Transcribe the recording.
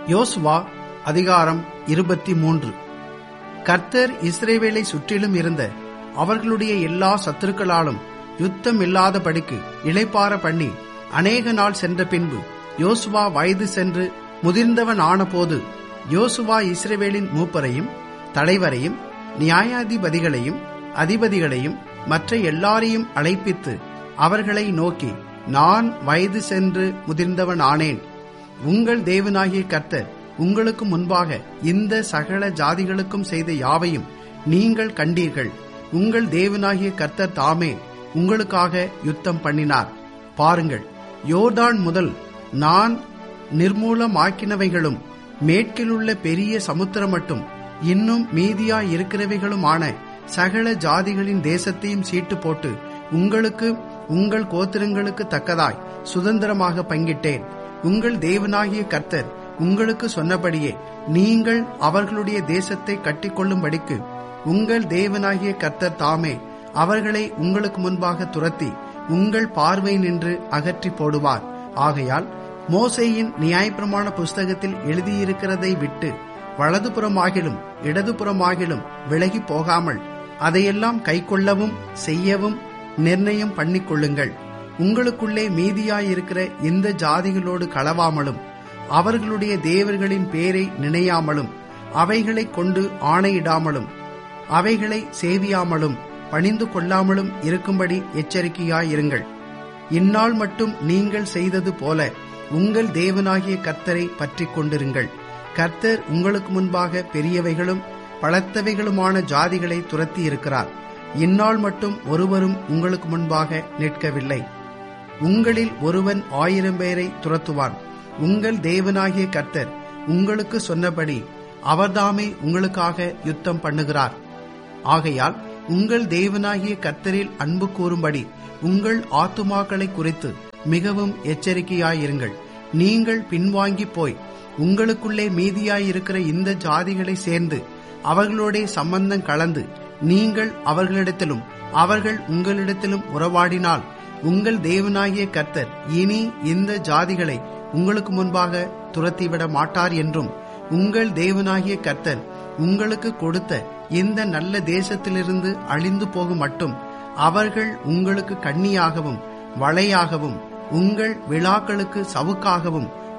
யோசுவா அதிகாரம் இருபத்தி மூன்று கர்த்தர் இஸ்ரேவேலை சுற்றிலும் இருந்த அவர்களுடைய எல்லா சத்துருக்களாலும் யுத்தம் இல்லாதபடிக்கு இளைப்பார பண்ணி அநேக நாள் சென்ற பின்பு யோசுவா வயது சென்று முதிர்ந்தவன் ஆனபோது யோசுவா இஸ்ரேவேலின் மூப்பரையும் தலைவரையும் நியாயாதிபதிகளையும் அதிபதிகளையும் மற்ற எல்லாரையும் அழைப்பித்து அவர்களை நோக்கி நான் வயது சென்று முதிர்ந்தவன் ஆனேன் உங்கள் தேவனாகிய கர்த்தர் உங்களுக்கு முன்பாக இந்த சகல ஜாதிகளுக்கும் செய்த யாவையும் நீங்கள் கண்டீர்கள் உங்கள் தேவனாகிய கர்த்தர் தாமே உங்களுக்காக யுத்தம் பண்ணினார் பாருங்கள் யோர்தான் முதல் நான் நிர்மூலமாக்கினவைகளும் மேற்கிலுள்ள பெரிய சமுத்திரம் மட்டும் இன்னும் மீதியா இருக்கிறவைகளுமான சகல ஜாதிகளின் தேசத்தையும் சீட்டு போட்டு உங்களுக்கு உங்கள் கோத்திரங்களுக்கு தக்கதாய் சுதந்திரமாக பங்கிட்டேன் உங்கள் தேவனாகிய கர்த்தர் உங்களுக்கு சொன்னபடியே நீங்கள் அவர்களுடைய தேசத்தை கட்டிக்கொள்ளும்படிக்கு உங்கள் தேவனாகிய கர்த்தர் தாமே அவர்களை உங்களுக்கு முன்பாக துரத்தி உங்கள் பார்வை நின்று அகற்றி போடுவார் ஆகையால் மோசேயின் நியாயப்பிரமாண புஸ்தகத்தில் எழுதியிருக்கிறதை விட்டு வலதுபுறமாகிலும் இடதுபுறமாகிலும் விலகி போகாமல் அதையெல்லாம் கைக்கொள்ளவும் செய்யவும் நிர்ணயம் பண்ணிக்கொள்ளுங்கள் உங்களுக்குள்ளே மீதியாயிருக்கிற இந்த ஜாதிகளோடு களவாமலும் அவர்களுடைய தேவர்களின் பேரை நினையாமலும் அவைகளைக் கொண்டு ஆணையிடாமலும் அவைகளை சேவியாமலும் பணிந்து கொள்ளாமலும் இருக்கும்படி எச்சரிக்கையாயிருங்கள் இந்நாள் மட்டும் நீங்கள் செய்தது போல உங்கள் தேவனாகிய கர்த்தரை பற்றி கொண்டிருங்கள் கர்த்தர் உங்களுக்கு முன்பாக பெரியவைகளும் பலத்தவைகளுமான ஜாதிகளை துரத்தி இருக்கிறார் இந்நாள் மட்டும் ஒருவரும் உங்களுக்கு முன்பாக நிற்கவில்லை உங்களில் ஒருவன் ஆயிரம் பேரை துரத்துவான் உங்கள் தேவனாகிய கர்த்தர் உங்களுக்கு சொன்னபடி அவர்தாமே உங்களுக்காக யுத்தம் பண்ணுகிறார் ஆகையால் உங்கள் தேவனாகிய கர்த்தரில் அன்பு கூறும்படி உங்கள் ஆத்துமாக்களை குறித்து மிகவும் எச்சரிக்கையாயிருங்கள் நீங்கள் பின்வாங்கி போய் உங்களுக்குள்ளே மீதியாயிருக்கிற இந்த ஜாதிகளை சேர்ந்து அவர்களோட சம்பந்தம் கலந்து நீங்கள் அவர்களிடத்திலும் அவர்கள் உங்களிடத்திலும் உறவாடினால் உங்கள் தேவனாகிய கர்த்தர் இனி இந்த ஜாதிகளை உங்களுக்கு முன்பாக துரத்திவிட மாட்டார் என்றும் உங்கள் தேவனாகிய கர்த்தர் உங்களுக்கு கொடுத்த இந்த நல்ல தேசத்திலிருந்து அழிந்து போகும் மட்டும் அவர்கள் உங்களுக்கு கண்ணியாகவும் வளையாகவும் உங்கள் விழாக்களுக்கு சவுக்காகவும்